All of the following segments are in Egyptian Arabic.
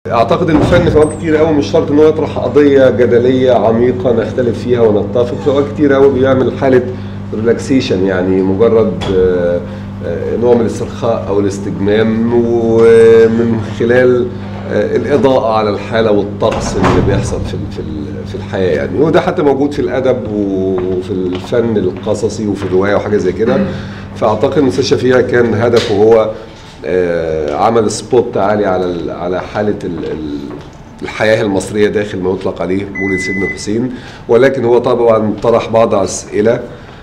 اعتقد ان الفن في اوقات كتير قوي مش شرط ان هو يطرح قضيه جدليه عميقه نختلف فيها ونتفق في اوقات كتير قوي بيعمل حاله ريلاكسيشن يعني مجرد آه، آه، نوع من الاسترخاء او الاستجمام ومن خلال آه، الاضاءه على الحاله والطقس اللي بيحصل في ال- في ال- في الحياه يعني وده حتى موجود في الادب وفي الفن القصصي وفي الروايه وحاجه زي كده فاعتقد ان استاذ شفيع كان هدفه هو آه، عمل سبوت عالي على ال- على حاله ال- ال- الحياه المصريه داخل ما يطلق عليه مولد سيدنا الحسين ولكن هو طبعا طرح بعض اسئله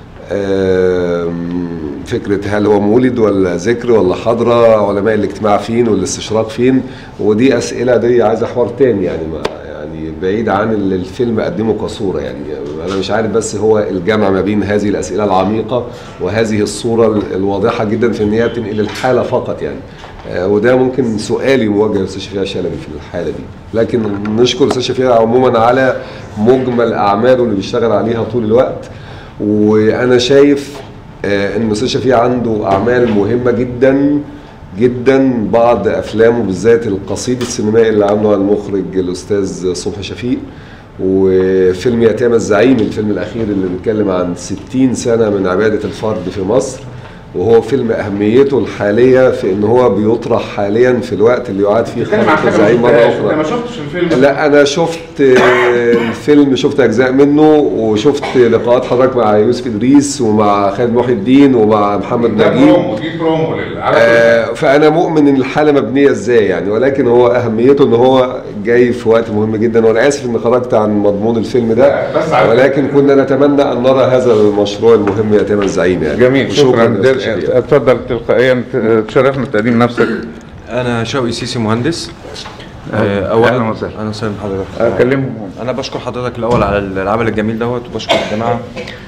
آم، فكره هل هو مولد ولا ذكر ولا حضره علماء الاجتماع فين والاستشراق فين ودي اسئله دي عايزه حوار تاني يعني ما يعني بعيد عن اللي الفيلم قدمه كصوره يعني انا مش عارف بس هو الجمع ما بين هذه الاسئله العميقه وهذه الصوره ال- الواضحه جدا في ان هي تنقل الحاله فقط يعني آه، وده ممكن سؤالي موجه للاستاذ شفيع شلبي في الحاله دي لكن نشكر الاستاذ شفيع عموما على مجمل اعماله اللي بيشتغل عليها طول الوقت وانا شايف آه، ان الاستاذ شفيع عنده اعمال مهمه جدا جدا بعض افلامه بالذات القصيد السينمائي اللي عامله المخرج الاستاذ صبحي شفيق وفيلم يتامى الزعيم الفيلم الاخير اللي بيتكلم عن 60 سنه من عباده الفرد في مصر وهو فيلم اهميته الحاليه في ان هو بيطرح حاليا في الوقت اللي يعاد فيه بتتكلم عن خلق حاجه ما الزعيم مره شفتهاش انت اخرى ما شفتش الفيلم لا انا شفت آه، الفيلم شفت اجزاء منه وشفت لقاءات حضرتك مع يوسف ادريس ومع خالد محي الدين ومع محمد ده نجيب برومو دي برومو لل- على آه، فانا مؤمن ان الحاله مبنيه ازاي يعني ولكن هو اهميته ان هو جاي في وقت مهم جدا وانا اسف ان خرجت عن مضمون الفيلم ده لا، بس على ولكن كنا نتمنى ان نرى هذا المشروع المهم يتم الزعيم يعني جميل شكرا لأستاذ شفيق. اتفضل تلقائيا تشرفنا بتقديم نفسك انا شوقي سيسي مهندس آه، أهلا اولا وسهلا. انا سلام حضرتك اكلمهم انا بشكر حضرتك الاول على العمل الجميل دوت وبشكر الجماعه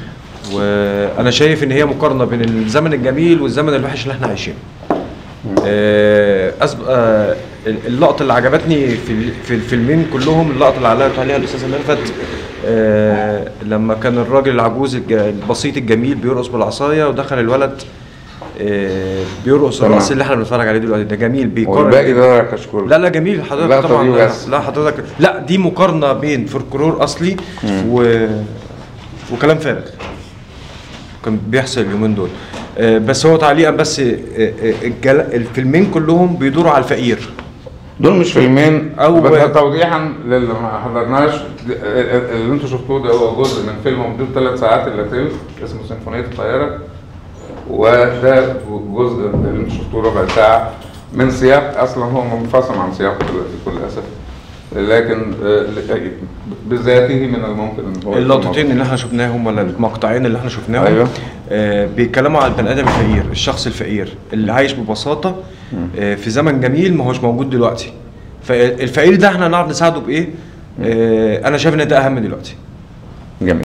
وانا شايف ان هي مقارنه بين الزمن الجميل والزمن الوحش اللي احنا عايشينه آه، أسب... آه، اللقطه اللي عجبتني في ال- في الفيلمين كلهم اللقطه اللي علقت عليها الاستاذه ميرفت آه، لما كان الراجل العجوز الج- البسيط الجميل بيرقص بالعصايه ودخل الولد آه، بيرقص تمام. الرقص اللي احنا بنتفرج عليه دلوقتي ده جميل بيقارن والباقي ده كشكول لا لا جميل حضرتك اللقطة طبعا دي لا, بس. لا حضرتك لا دي مقارنه بين فولكلور اصلي و... وكلام فارغ كان بيحصل اليومين دول آه، بس هو تعليقا بس آه، آه، الجل... الفيلمين كلهم بيدوروا على الفقير دول مش فيلمين أو- او بس توضيحا للي ما حضرناش د- اللي انتوا شفتوه ده هو جزء من فيلم مدته ثلاث ساعات الا تلت اسمه سيمفونيه القاهره وده جزء اللي انتوا شفتوه ربع ساعه من سياق اصلا هو منفصل عن سياقه دلوقتي بكل اسف لكن آه، ل- بذاته من الممكن ان هو يكون اللقطتين اللي احنا شفناهم ولا المقطعين اللي احنا شفناهم أيوة. آه بيتكلموا على البني ادم الفقير الشخص الفقير اللي عايش ببساطه آه في زمن جميل ما هوش موجود دلوقتي فالفقير ده احنا نعرف نساعده بايه آه انا شايف ان ده اهم دلوقتي جميل